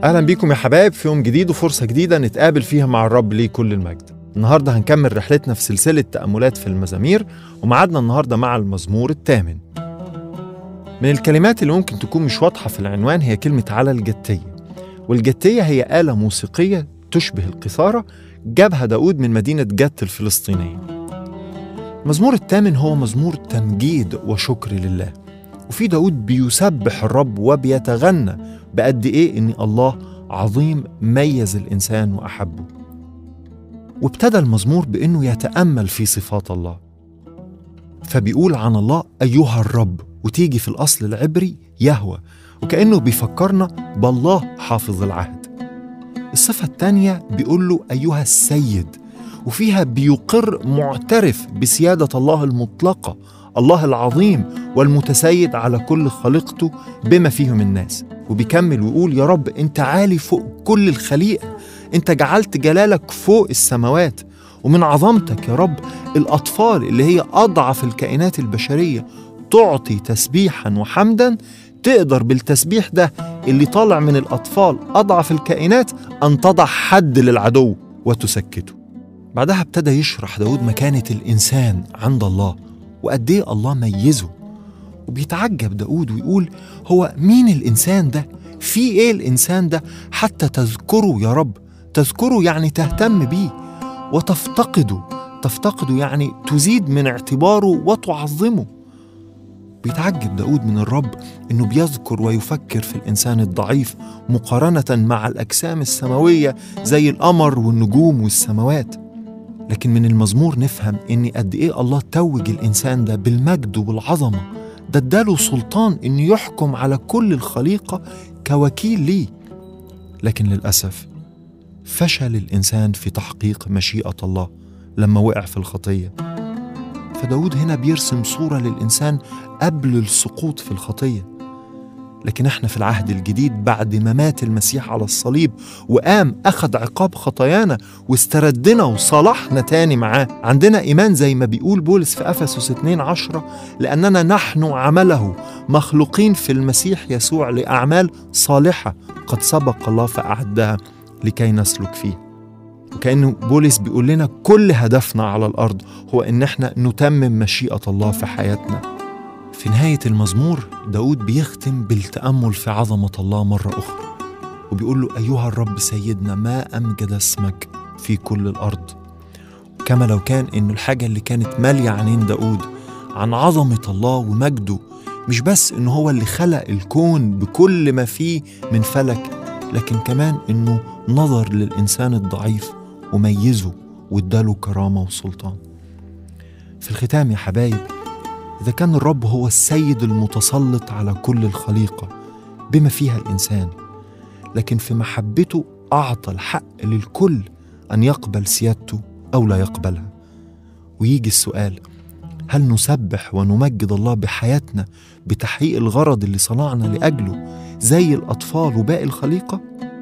اهلا بيكم يا حبايب في يوم جديد وفرصه جديده نتقابل فيها مع الرب ليه كل المجد النهارده هنكمل رحلتنا في سلسله تاملات في المزامير ومعادنا النهارده مع المزمور الثامن من الكلمات اللي ممكن تكون مش واضحه في العنوان هي كلمه على الجتيه والجتيه هي اله موسيقيه تشبه القيثاره جابها داود من مدينه جت الفلسطينيه المزمور الثامن هو مزمور تمجيد وشكر لله وفي داود بيسبح الرب وبيتغنى بقد ايه ان الله عظيم ميز الانسان واحبه وابتدى المزمور بانه يتامل في صفات الله فبيقول عن الله ايها الرب وتيجي في الاصل العبري يهوى وكانه بيفكرنا بالله حافظ العهد الصفه الثانيه بيقول له ايها السيد وفيها بيقر معترف بسياده الله المطلقه الله العظيم والمتسيد على كل خليقته بما فيهم الناس وبيكمل ويقول يا رب انت عالي فوق كل الخليقه انت جعلت جلالك فوق السماوات ومن عظمتك يا رب الاطفال اللي هي اضعف الكائنات البشريه تعطي تسبيحا وحمدا تقدر بالتسبيح ده اللي طالع من الاطفال اضعف الكائنات ان تضع حد للعدو وتسكته بعدها ابتدى يشرح داود مكانه الانسان عند الله وقد ايه الله ميزه وبيتعجب داود ويقول هو مين الإنسان ده؟ في إيه الإنسان ده حتى تذكره يا رب تذكره يعني تهتم بيه وتفتقده تفتقده يعني تزيد من اعتباره وتعظمه بيتعجب داود من الرب انه بيذكر ويفكر في الانسان الضعيف مقارنه مع الاجسام السماويه زي القمر والنجوم والسماوات لكن من المزمور نفهم ان قد ايه الله توج الانسان ده بالمجد والعظمه ده اداله سلطان انه يحكم على كل الخليقه كوكيل ليه لكن للاسف فشل الانسان في تحقيق مشيئه الله لما وقع في الخطيه فداود هنا بيرسم صوره للانسان قبل السقوط في الخطيه لكن احنا في العهد الجديد بعد ما مات المسيح على الصليب وقام اخذ عقاب خطايانا واستردنا وصالحنا تاني معاه عندنا ايمان زي ما بيقول بولس في افسس 2 عشرة لاننا نحن عمله مخلوقين في المسيح يسوع لاعمال صالحه قد سبق الله فاعدها لكي نسلك فيه وكأنه بولس بيقول لنا كل هدفنا على الأرض هو إن احنا نتمم مشيئة الله في حياتنا في نهاية المزمور داود بيختم بالتأمل في عظمة الله مرة أخرى وبيقول له أيها الرب سيدنا ما أمجد اسمك في كل الأرض كما لو كان إن الحاجة اللي كانت مالية عينين داود عن عظمة الله ومجده مش بس إنه هو اللي خلق الكون بكل ما فيه من فلك لكن كمان إنه نظر للإنسان الضعيف وميزه واداله كرامة وسلطان في الختام يا حبايب إذا كان الرب هو السيد المتسلط على كل الخليقة بما فيها الإنسان لكن في محبته أعطى الحق للكل أن يقبل سيادته أو لا يقبلها ويجي السؤال هل نسبح ونمجد الله بحياتنا بتحقيق الغرض اللي صنعنا لأجله زي الأطفال وباقي الخليقة؟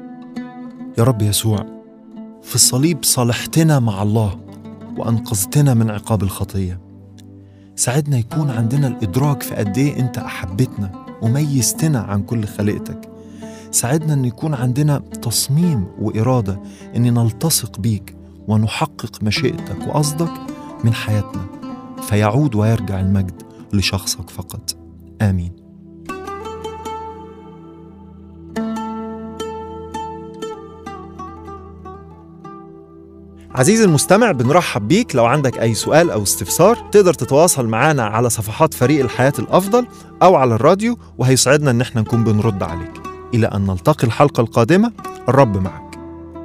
يا رب يسوع في الصليب صالحتنا مع الله وأنقذتنا من عقاب الخطيه ساعدنا يكون عندنا الإدراك في قد إيه أنت أحبتنا وميزتنا عن كل خليقتك ساعدنا أن يكون عندنا تصميم وإرادة أن نلتصق بيك ونحقق مشيئتك وقصدك من حياتنا فيعود ويرجع المجد لشخصك فقط آمين عزيزي المستمع بنرحب بيك لو عندك أي سؤال أو استفسار تقدر تتواصل معنا على صفحات فريق الحياة الأفضل أو على الراديو وهيسعدنا إن احنا نكون بنرد عليك إلى أن نلتقي الحلقة القادمة الرب معك